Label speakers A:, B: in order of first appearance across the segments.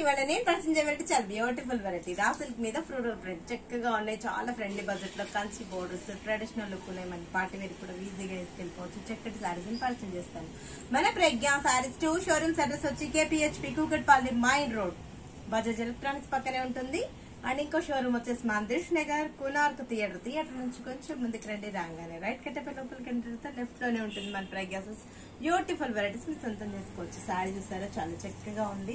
A: ఇవాళ నేను పరిచయం చేయబట్టి చాలా బ్యూటిఫుల్ వెరైటీ రా సిల్క్ మీద ఫ్రూరల్ ప్రింట్ చక్కగా ఉన్నాయి చాలా ఫ్రెండ్లీ బడ్జెట్ లో కంచి బోర్డర్స్ ట్రెడిషనల్ లుక్ ఉన్నాయి మన పార్టీ వేర్ కూడా ఈజీగా వేసుకెళ్ళిపోవచ్చు చక్కటి సారీస్ పరిచయం చేస్తాను మన Pragna saris two showrooms address వచ్చి KPHB Kukatpally main road Bajaj electronics పక్కనే ఉంటుంది అండ్ ఇంకో షోరూమ్ వచ్చేసి మందిష్ నగర్ కునార్క్ థియేటర్ థియేటర్ నుంచి కొంచెం ముందుకు రండి రాగానే రైట్ కట్టపై లోపలికి ఎంటర్ లెఫ్ట్ లోనే ఉంటుంది మన ప్రగ్యాసెస్ బ్యూటిఫుల్ వెరైటీస్ మీరు సొంతం చేసుకోవచ్చు శారీ చూసారా చాలా చక్కగా ఉంది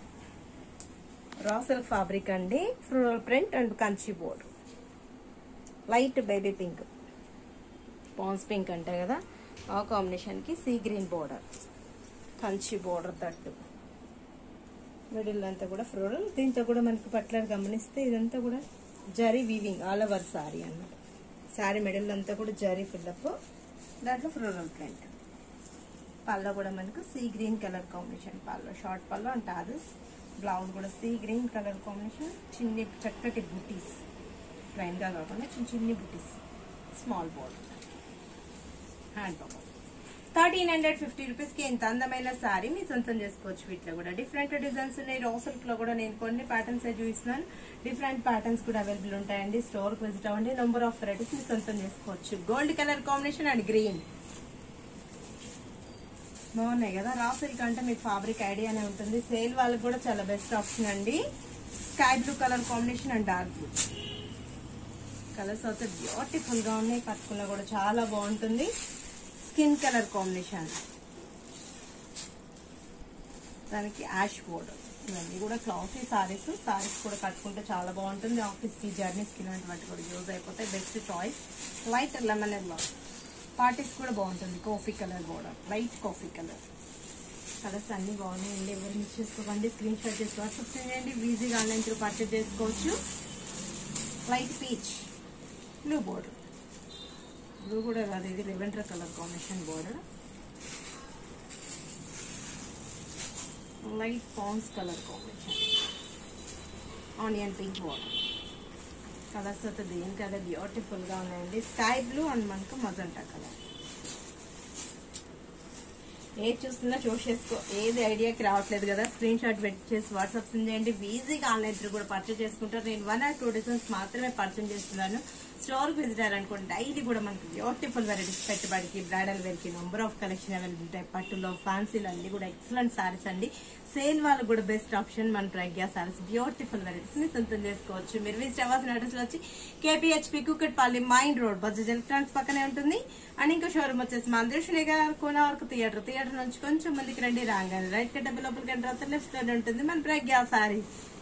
A: రా సిల్క్ ఫ్యాబ్రిక్ అండి floral print and Kanchi border light baby pink పాన్స్ పింక్ అంటారు కదా ఆ కాంబినేషన్ కి sea green border Kanchi border తట్టు మిడిల్ అంతా కూడా ఫ్లోరల్ దీంతో కూడా మనకి పట్ల గమనిస్తే ఇదంతా కూడా zari weaving all over sari అన్నమాట సారీ మిడిల్ అంతా కూడా జరీ ఫిల్అప్ దాంట్లో ఫ్లోరల్ ప్రింట్ పల్లో కూడా మనకు sea green colour combination pallu short pallu and టాజెస్ బ్లౌజ్ కూడా సీ గ్రీన్ కలర్ కాంబినేషన్ చిన్ని చక్కటి బుటీస్ ప్లైన్ గా కాకుండా చిన్న చిన్ని బుటీస్ small border hand purpose thirteen hundred fifty rupees కి ఎంత అందమైన సారీ మీ సొంతం చేసుకోవచ్చు వీటిలో కూడా డిఫరెంట్ డిజైన్స్ ఉన్నాయి రోసల్క్ లో కూడా నేను కొన్ని ప్యాటర్న్స్ చూపిస్తున్నాను డిఫరెంట్ ప్యాటర్న్స్ కూడా అవైలబుల్ ఉంటాయండి స్టోర్ కి విజిట్ అవ్వండి నెంబర్ ఆఫ్ వెరైటీస్ మీ సొంతం చేసుకోవచ్చు gold colour combination and green బాగున్నాయి కదా రా సిల్క్ అంటే మీకు ఫ్యాబ్రిక్ ఐడియానే ఉంటుంది సేల్ వాళ్ళకి కూడా చాలా బెస్ట్ ఆప్షన్ అండి sky blue colour combination and dark blue colours అయితే బ్యూటిఫుల్ గా ఉన్నాయి కట్టుకున్నా కూడా చాలా బాగుంటుంది స్కిన్ కలర్ కాంబినేషన్ దానికి యాష్ బోర్డర్ ఇవన్నీ కూడా క్లాసీ సారీస్ సారీస్ కూడా కట్టుకుంటే చాలా బాగుంటుంది ఆఫీస్ కి జర్నీస్ కి ఇలాంటి వాటి కూడా యూజ్ అయిపోతాయి best choice light lemon yellow parties కూడా బాగుంటుంది coffee colour border light coffee colour colours అన్ని బాగున్నాయండి ఎవరు మిస్ చేసుకోకండి స్క్రీన్ షాట్ చేసి వాట్సాప్ చేయండి ఈజీగా ఆన్లైన్ త్రూ పర్చేజ్ చేసుకోవచ్చు light peach blue border blue కూడా కాదు ఇది lavender colour combination border light పాన్స్ colour combination onion pink border colours అయితే దేనికి అదే బ్యూటిఫుల్ గా ఉన్నాయండి స్కై బ్లూ అండ్ మనకు మజంటా కలర్ ఏది చూస్తున్నా చూసేసుకో ఏది ఐడియాకి రావట్లేదు కదా స్క్రీన్ షాట్ పెట్టేసి వాట్సాప్ చేయండి ఈజీగా ఆన్లైన్ త్రూ కూడా పర్చేస్ చేసుకుంటారు నేను వన్ ఆర్ టూ డిజైన్స్ మాత్రమే పర్చేస్ చేస్తున్నాను స్టోర్ విజిట్ అయ్యారనుకోండి డైలీ కూడా మనకి బ్యూటిఫుల్ వెరైటీస్ పెట్టుబడికి బ్రైడల్ వేర్ కి నెంబర్ ఆఫ్ కలెక్షన్ అవైలబుల్ ఉంటాయి పట్టులో ఫ్యాన్సీలు అన్ని కూడా ఎక్సలెంట్ సారీస్ అండి సేల్ వాళ్ళకి కూడా బెస్ట్ ఆప్షన్ మన ప్రజ్ఞా సారీస్ బ్యూటిఫుల్ వెరైటీస్ ని సొంతం చేసుకోవచ్చు మీరు విజిట్ అవ్వాల్సిన అడ్రస్ వచ్చి KPHB Kukatpally main road Bajaj electronics పక్కనే ఉంటుంది అండ్ ఇంకో షోరూమ్ వచ్చేసి మందృష్ణి గారు కోనవరకు థియేటర్ థియేటర్ నుంచి కొంచెం మందికి రండి రాగానే రైట్ కట్ట లోపలికి ఎంటర్ అవుతే లెఫ్ట్ ఉంటుంది మన ప్రజ్ఞా సారీస్